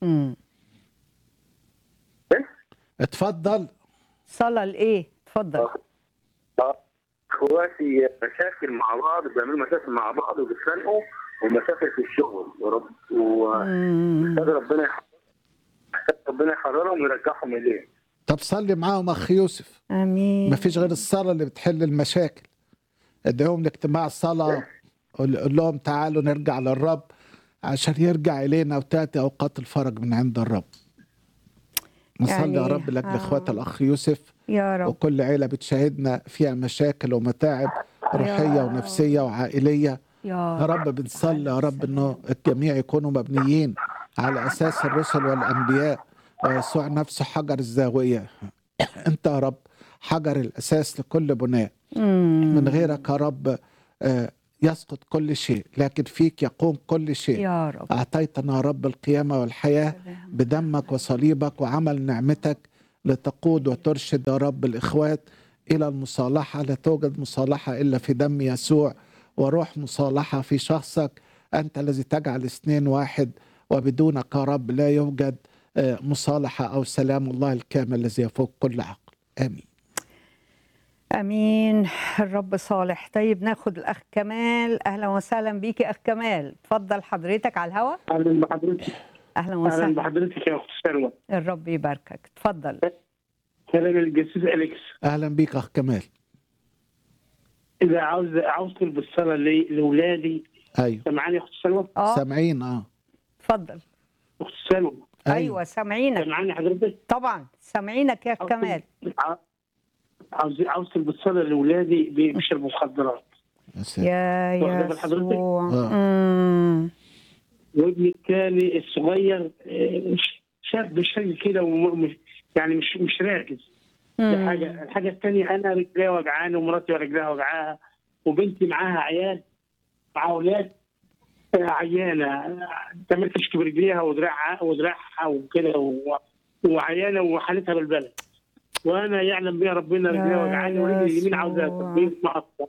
امم اتفضل صلاة لإيه؟ اتفضل اه اخواتي مشاكل مع بعض بيعملوا مشاكل مع بعض وبيتخانقوا ومشاكل في الشغل ورب مم. ومحتاج ربنا يح- محتاج ربنا يحررهم ويرجعهم اليه طب صلي معاهم اخ يوسف امين ما فيش غير الصلاه اللي بتحل المشاكل ادعوهم لاجتماع الصلاه قول قول لهم تعالوا نرجع للرب عشان يرجع الينا وتاتي اوقات الفرج من عند الرب نصلي يا يعني- رب لاجل آه. اخوات الاخ يوسف يا رب وكل عيله بتشاهدنا فيها مشاكل ومتاعب روحيه يا ونفسيه وعائليه يا يا رب بنصلي يا رب انه الجميع يكونوا مبنيين على اساس الرسل والانبياء ويسوع نفسه حجر الزاويه انت يا رب حجر الاساس لكل بناء مم. من غيرك يا رب آه، يسقط كل شيء لكن فيك يقوم كل شيء يا رب اعطيتنا يا رب القيامه والحياه بدمك وصليبك وعمل نعمتك لتقود وترشد يا رب الاخوات الى المصالحه لا توجد مصالحه الا في دم يسوع وروح مصالحه في شخصك انت الذي تجعل اثنين واحد وبدونك يا رب لا يوجد آه، مصالحه او سلام الله الكامل الذي يفوق كل عقل امين امين الرب صالح طيب ناخد الاخ كمال اهلا وسهلا بيكي اخ كمال اتفضل حضرتك على الهوا اهلا بحضرتك اهلا اهلا وسهلا بحضرتك يا اخت سلوى الرب يباركك اتفضل كلام الجاسوس اليكس اهلا بيك اخ كمال اذا عاوز عاوز طلب الصلاه لي- لاولادي ايوه سامعاني يا اخت سلوى اه سامعين اه اتفضل اخت سلوى ايوه سامعينك سامعاني حضرتك طبعا سامعينك يا اخ عاوز كمال طلب- ع- عاوز عاوز طلب الصلاه لاولادي بيشربوا مخدرات يا سلام. يا واخدة بال حضرتك؟ يسوع آه. مم. وابني الثاني الصغير آه، شاب شقي كده ومش يعني مش مش راكز دي مم. حاجه الحاجه الثانيه انا رجليها وجعاني ومراتي رجليها وجعاها وبنتي معاها عيال مع اولاد آه، عيانه تعمل تشكي برجليها ودراعها ودراعها وكده و- وعيانه وحالتها بالبلد وانا يعلم بها ربنا رجليها يا وجعاني ورجلي اليمين عاوزه يسوع. تطبيق مقطع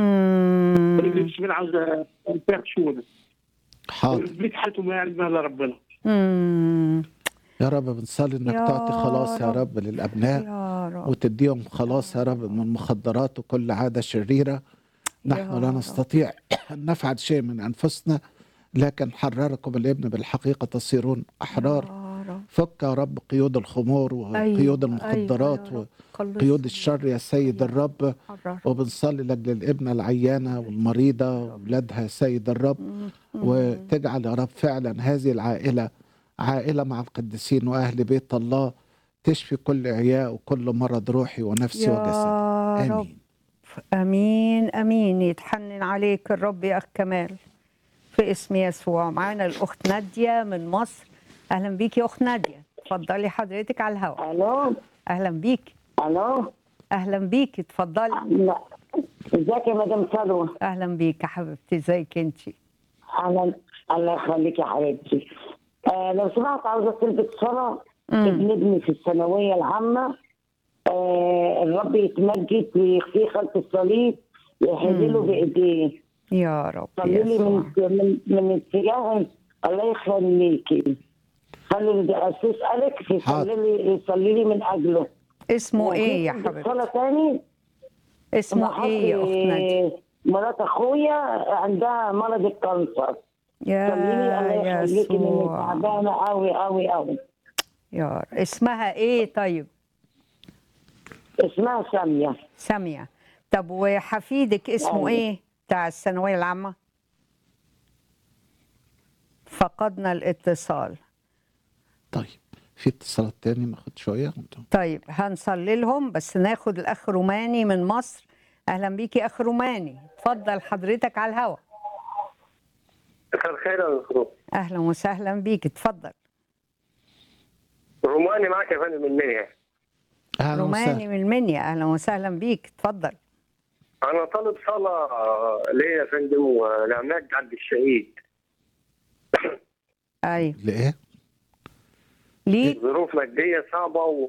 مم. ورجلي الشمال عاوزه فيها خشونه حاضر البيت حالته ما يعلم بها الا ربنا مم. يا رب بنصلي انك يا تعطي خلاص يا رب. رب للابناء يا رب وتديهم خلاص يا رب من المخدرات وكل عاده شريره نحن لا رب. نستطيع ان نفعل شيء من انفسنا لكن حرركم الابن بالحقيقه تصيرون احرار يا رب فك يا رب قيود الخمور وقيود المخدرات أيوة يا رب. وقيود الشر يا سيد الرب حرر. وبنصلي لاجل الابنه العيانه والمريضه واولادها يا سيد الرب وتجعل يا رب فعلا هذه العائله عائله مع القديسين واهل بيت الله تشفي كل عياء وكل مرض روحي ونفسي وجسدي يا رب امين امين امين يتحنن عليك الرب يا اخ كمال في اسم يسوع معانا الاخت ناديه من مصر اهلا بيك يا اخت ناديه اتفضلي حضرتك على الهواء الو اهلا بيك الو اهلا بيك اتفضلي لا ازيك يا مدام سلوى اهلا بيك يا حبيبتي ازيك انت اهلا الله يخليك يا حبيبتي آه لو سمحت عاوزه طلبة صلاة ابن ابني في الثانوية العامة آه الرب يتمجد ويخفيه خلف الصليب يحل له بايديه يا رب صلي لي يسوع من من من اتجاه الله يخليكي خلي الاسيس اليكس يصلي حاضر. لي يصلي لي من اجله اسمه ايه يا حبيبتي صلاة تاني اسمه ايه يا اخت ناديه مرات اخويا عندها مرض الكانسر خليني الله يا يخليكي مني يسوع تعبانه قوي قوي قوي يا رب. اسمها ايه طيب اسمها ساميه سامية طب وحفيدك اسمه أيوة. ايه بتاع الثانوية العامة فقدنا الاتصال طيب في اتصالات تاني ناخد شويه طيب هنصلي لهم بس ناخد الاخ روماني من مصر اهلا بيكي اخ روماني اتفضل حضرتك على الهوا مساء الخير يا دكتور اهلا وسهلا بيك اتفضل روماني معك يا فندم من منيا اهلا روماني وسهلا من المنيا اهلا وسهلا بيك اتفضل انا طالب صلاه ليا يا فندم ولعماد عبد الشهيد ايوه لايه ليك ظروف ماديه صعبه و...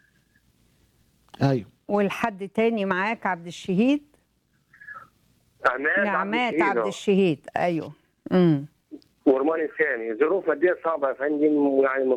ايوه والحد تاني معاك عبد الشهيد عماد نعمات الشهيد، عبد آه. الشهيد ايوه امم ورماني الثاني ظروف ماديه صعبه يا فندم يعني